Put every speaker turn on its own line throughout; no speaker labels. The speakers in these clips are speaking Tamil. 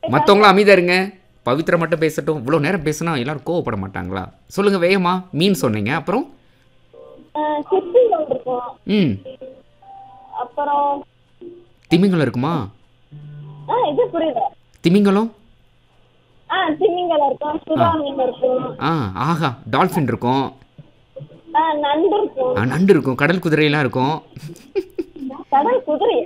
மற்றவங்களும் அமைதியா இருங்க பவித்ரா மட்டும் பேசட்டும் இவ்வளோ நேரம் பேசினா எல்லாரும் கோவப்பட மாட்டாங்களா சொல்லுங்க வேகமா மீன் சொன்னீங்க அப்புறம்
சிப்பிகள் இருக்கும்
ம்
அப்புறம்
திமிங்கலம் இருக்குமா
ஆ இது புரியுது
திமிங்கலம்
ஆ திமிங்கலம் இருக்கும் சுறா மீன் இருக்கும்
ஆ ஆஹா டால்ஃபின் இருக்கும்
ஆ நண்டு இருக்கும்
ஆ, நண்டு இருக்கும் கடல் குதிரையெல்லாம் இருக்கும்
கடல் குதிரை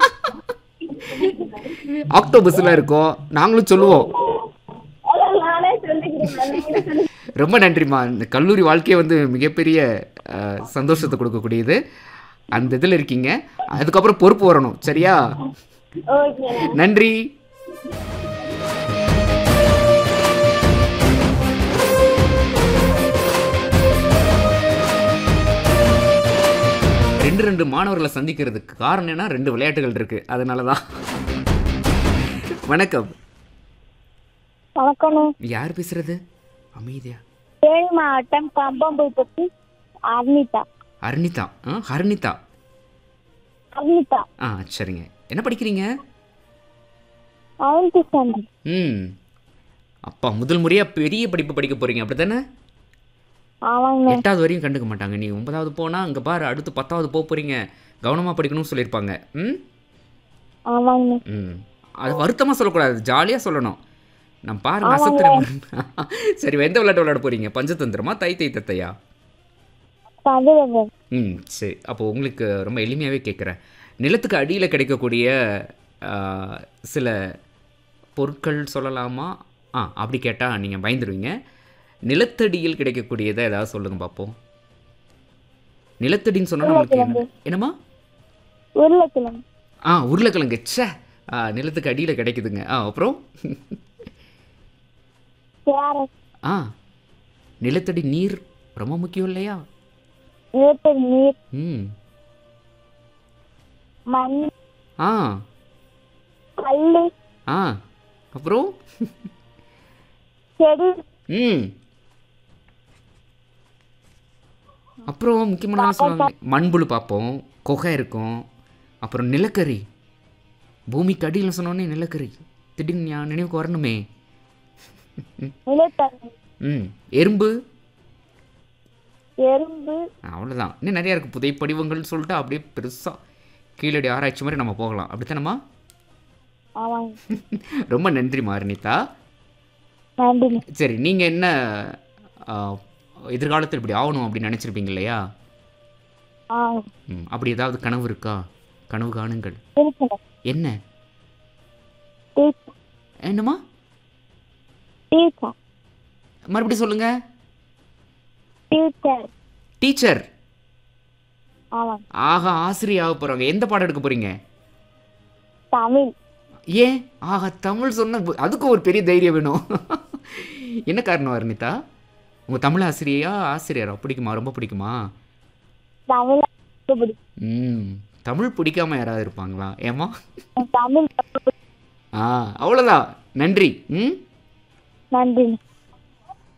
ஆக்டோபஸ்லாம் இருக்கும் நாங்களும் சொல்லுவோம்
அதான் நானே சொல்லிக்கிறேன் நீங்களே சொல்லி
ரொம்ப நன்றிம்மா இந்த கல்லூரி வாழ்க்கையே வந்து மிகப்பெரிய ஆ, சந்தோஷத்தை கொடுக்கக்கூடியது அந்த இதில் இருக்கீங்க அதுக்கப்புறம் பொறுப்பு வரணும் சரியா
ஓகே
நன்றி ரெண்டு ரெண்டு மாணவர்களை சந்திக்கிறதுக்கு காரணம் என்ன ரெண்டு விளையாட்டுகள் இருக்கு அதனால தான் வணக்கம்
வணக்கம்
யார் பேசுறது அமைதியா
தேனி மாவட்டம் கம்பம்புப்பட்டி அர்னிதா
அர்னிதா ஆ ஹர்னிதா
அர்னிதா
ஆ சரிங்க என்ன படிக்கிறீங்க
செவன்த் ஸ்டாண்டர்ட்
ம் அப்பா முதல் முறையாக பெரிய படிப்பு படிக்க போறீங்க அப்படி தானே
ஆமாங்க
எட்டாவது வரையும் கண்டுக்க மாட்டாங்க நீ ஒன்பதாவது போனால் அங்கே பாரு அடுத்து பத்தாவது போக போகிறீங்க கவனமாக படிக்கணும்னு சொல்லியிருப்பாங்க ம்
ஆமாங்க
ம் அது வருத்தமாக சொல்லக்கூடாது ஜாலியாக சொல்லணும் நான் பாருங்க அசத்துறேன் சரி எந்த விளையாட்டு விளையாட போகிறீங்க பஞ்சதந்திரமா தை தை தத்தையா
பதினொன்று
ம் சரி அப்போ உங்களுக்கு ரொம்ப எளிமையாகவே கேட்குறேன் நிலத்துக்கு அடியில் கிடைக்கக்கூடிய ஆ, சில பொருட்கள் சொல்லலாமா ஆ அப்படி கேட்டால் நீங்கள் பயந்துருவீங்க நிலத்தடியில் கிடைக்கக்கூடியதை ஏதாவது சொல்லுங்க பார்ப்போம் நிலத்தடின்னு சொன்னால் நம்மளுக்கு என்ன என்னம்மா
உருளைக்கிழங்கு
ஆ உருளைக்கிழங்கு ச்சே ஆ நிலத்துக்கு அடியில் கிடைக்குதுங்க ஆ அப்புறம்
கேரட்
ஆ நிலத்தடி நீர் ரொம்ப முக்கியம் இல்லையா
நிலத்தடி நீர்
ம்
மண்
ஆ
கல்
ஆ அப்புறம்
செடி
ம் அப்புறம் முக்கியமான சொல்லுவாங்க மண்புழு பார்ப்போம் குகை இருக்கும் அப்புறம் நிலக்கரி பூமிக்கு அடியில் சொன்னோடனே நிலக்கரி திடீர்னு ஞா- நினைவுக்கு வரணுமே
நிலத்தடி
ம் எறும்பு
எறும்பு
அவ்வளோதான் இன்னும் நிறையா இருக்குது புதை படிவங்கள்னு சொல்லிட்டு அப்படியே பெருசாக கீழடி ஆராய்ச்சி மாதிரி நம்ம போகலாம் அப்படித்தானம்மா
ஆமாங்க
ரொம்ப நன்றி மாரினிதா
நன்றிங்க
சரி நீங்கள் என்ன ஆ, எதிர்காலத்தில் இப்படி ஆகணும் அப்படின்னு நினச்சிருப்பீங்க இல்லையா
ஆ
ம், அப்படி ஏதாவது கனவு இருக்கா கனவு காணுங்கள்
இருக்குங்க
என்ன
டீச்சர்
என்னம்மா
டீச்சர்
மறுபடியும் சொல்லுங்க
டீச்சர்
டீச்சர்
ஆமாங்க
ஆஹா ஆசிரியர் ஆக போகிறாங்க எந்த பாடம் எடுக்க போகிறீங்க
தமிழ்
ஏன் ஆஹா தமிழ் சொன்ன பு- அதுக்கும் ஒரு பெரிய தைரியம் வேணும் என்ன காரணம் அருணிதா உங்கள் தமிழ் ஆசிரியரா ஆசிரியரா பிடிக்குமா ரொம்ப பிடிக்குமா
தமிழ் ரொம்ப பிடிக்கும்
ம் தமிழ் பிடிக்காம யாராவது இருப்பாங்களா ஏம்மா
எனக்கு தமிழ் ரொம்ப பிடிக்கும்.
ஆ அவ்வளோதான் நன்றி ம்
நன்றிங்க